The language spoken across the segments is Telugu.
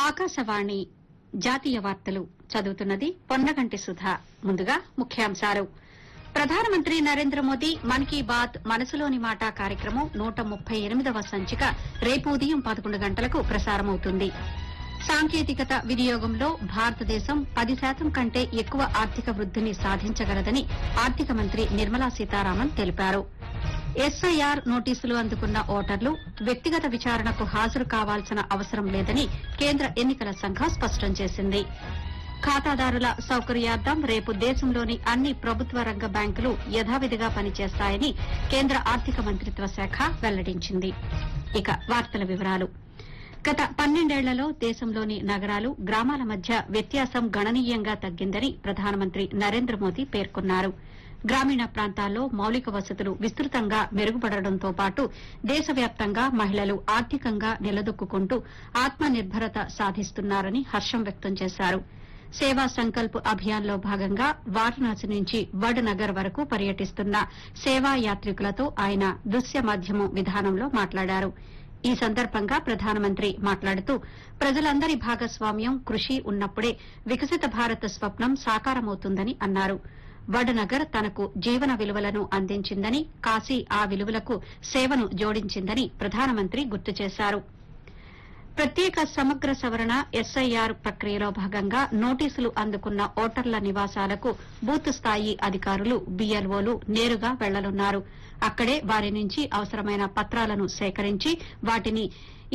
ఆకాశవాణి జాతీయ వార్తలు చదువుతున్నది పొన్నగంటి సుధా ముందుగా ముఖ్యాంశాలు ప్రధానమంత్రి నరేంద్ర మోదీ మన్ కీ బాత్ మనసులోని మాట కార్యక్రమం నూట ముప్పై ఎనిమిదవ సంచిక రేపు ఉదయం పదకొండు గంటలకు ప్రసారమవుతుంది సాంకేతికత వినియోగంలో భారతదేశం పది శాతం కంటే ఎక్కువ ఆర్థిక వృద్దిని సాధించగలదని ఆర్థిక మంత్రి నిర్మలా సీతారామన్ తెలిపారు ఎస్ఐఆర్ నోటీసులు అందుకున్న ఓటర్లు వ్యక్తిగత విచారణకు హాజరు కావాల్సిన అవసరం లేదని కేంద్ర ఎన్నికల సంఘం స్పష్టం చేసింది ఖాతాదారుల సౌకర్యార్థం రేపు దేశంలోని అన్ని ప్రభుత్వ రంగ బ్యాంకులు యథావిధిగా పనిచేస్తాయని కేంద్ర ఆర్థిక మంత్రిత్వ శాఖ వెల్లడించింది ఇక వార్తల వివరాలు గత పన్నెండేళ్లలో దేశంలోని నగరాలు గ్రామాల మధ్య వ్యత్యాసం గణనీయంగా తగ్గిందని ప్రధానమంత్రి నరేంద్ర మోదీ పేర్కొన్నారు గ్రామీణ ప్రాంతాల్లో మౌలిక వసతులు విస్తృతంగా మెరుగుపడడంతో పాటు దేశవ్యాప్తంగా మహిళలు ఆర్థికంగా నిలదొక్కుంటూ ఆత్మ నిర్భరత సాధిస్తున్నారని హర్షం వ్యక్తం చేశారు సేవా సంకల్ప్ అభియాన్లో భాగంగా వారణాసి నుంచి వడ్ నగర్ వరకు పర్యటిస్తున్న సేవా యాత్రికులతో ఆయన దృశ్య మాధ్యమం విధానంలో మాట్లాడారు ఈ సందర్భంగా ప్రధానమంత్రి మాట్లాడుతూ ప్రజలందరి భాగస్వామ్యం కృషి ఉన్నప్పుడే వికసిత భారత్ స్వప్నం సాకారమవుతుందని అన్నారు వడనగర్ తనకు జీవన విలువలను అందించిందని కాశీ ఆ విలువలకు సేవను జోడించిందని ప్రధానమంత్రి గుర్తు చేశారు ప్రత్యేక సమగ్ర సవరణ ఎస్ఐఆర్ ప్రక్రియలో భాగంగా నోటీసులు అందుకున్న ఓటర్ల నివాసాలకు బూత్ స్థాయి అధికారులు బీఎల్ఓలు నేరుగా వెళ్లనున్నారు అక్కడే వారి నుంచి అవసరమైన పత్రాలను సేకరించి వాటిని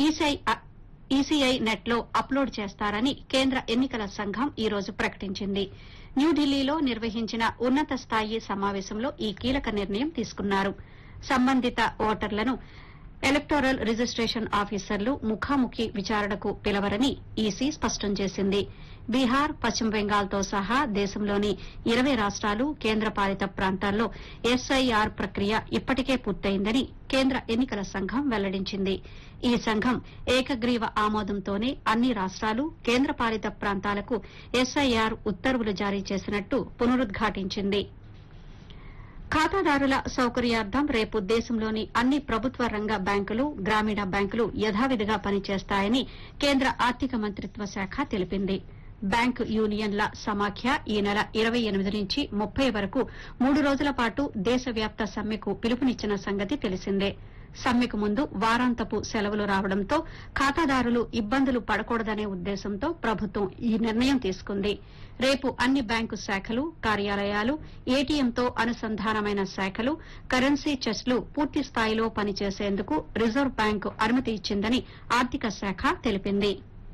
ఈసీఐ నెట్లో అప్లోడ్ చేస్తారని కేంద్ర ఎన్నికల సంఘం ఈ రోజు ప్రకటించింది న్యూఢిల్లీలో నిర్వహించిన ఉన్నత స్థాయి సమావేశంలో ఈ కీలక నిర్ణయం తీసుకున్నారు సంబంధిత ఓటర్లను ఎలక్టోరల్ రిజిస్టేషన్ ఆఫీసర్లు ముఖాముఖి విచారణకు పిలవరని ఈసీ స్పష్టం చేసింది బీహార్ పశ్చిమ బెంగాల్తో సహా దేశంలోని ఇరవై రాష్టాలు కేంద్రపాలిత ప్రాంతాల్లో ఎస్ఐఆర్ ప్రక్రియ ఇప్పటికే పూర్తయిందని కేంద్ర ఎన్నికల సంఘం వెల్లడించింది ఈ సంఘం ఏకగ్రీవ ఆమోదంతోనే అన్ని రాష్టాలు కేంద్రపాలిత ప్రాంతాలకు ఎస్ఐఆర్ ఉత్తర్వులు జారీ చేసినట్టు పునరుద్ఘాటించింది ఖాతాదారుల సౌకర్యార్థం రేపు దేశంలోని అన్ని ప్రభుత్వ రంగ బ్యాంకులు గ్రామీణ బ్యాంకులు యథావిధిగా పనిచేస్తాయని కేంద్ర ఆర్థిక మంత్రిత్వ శాఖ తెలిపింది బ్యాంకు యూనియన్ల సమాఖ్య ఈ నెల ఇరవై ఎనిమిది నుంచి ముప్పై వరకు మూడు రోజుల పాటు దేశవ్యాప్త సమ్మెకు పిలుపునిచ్చిన సంగతి తెలిసిందే సమ్మెకు ముందు వారాంతపు సెలవులు రావడంతో ఖాతాదారులు ఇబ్బందులు పడకూడదనే ఉద్దేశంతో ప్రభుత్వం ఈ నిర్ణయం తీసుకుంది రేపు అన్ని బ్యాంకు శాఖలు కార్యాలయాలు ఏటీఎంతో అనుసంధానమైన శాఖలు కరెన్సీ చెస్ట్లు పూర్తి స్థాయిలో పనిచేసేందుకు రిజర్వ్ బ్యాంకు అనుమతి ఇచ్చిందని ఆర్థిక శాఖ తెలిపింది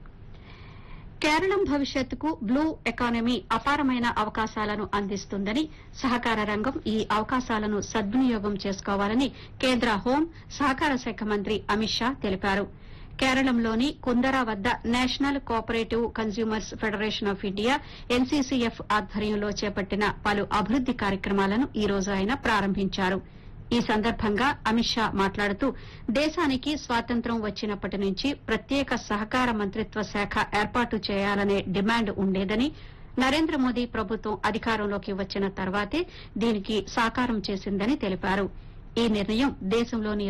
కేరళం భవిష్యత్తుకు బ్లూ ఎకానమీ అపారమైన అవకాశాలను అందిస్తుందని సహకార రంగం ఈ అవకాశాలను సద్వినియోగం చేసుకోవాలని కేంద్ర హోం సహకార శాఖ మంత్రి అమిత్ షా తెలిపారు కేరళంలోని కుందరా వద్ద national cooperative consumers federation of India NCCF ఆధ్వర్యంలో చేపట్టిన పలు అభివృద్ది కార్యక్రమాలను ఈ రోజు ఆయన ప్రారంభించారు ఈ సందర్భంగా అమిత్ షా మాట్లాడుతూ దేశానికి స్వాతంత్ర్యం వచ్చినప్పటి నుంచి ప్రత్యేక సహకార మంత్రిత్వ శాఖ ఏర్పాటు చేయాలనే డిమాండ్ ఉండేదని నరేంద్ర మోదీ ప్రభుత్వం అధికారంలోకి వచ్చిన తర్వాతే దీనికి సాకారం చేసిందని తెలిపారు ఈ నిర్ణయం దేశంలోని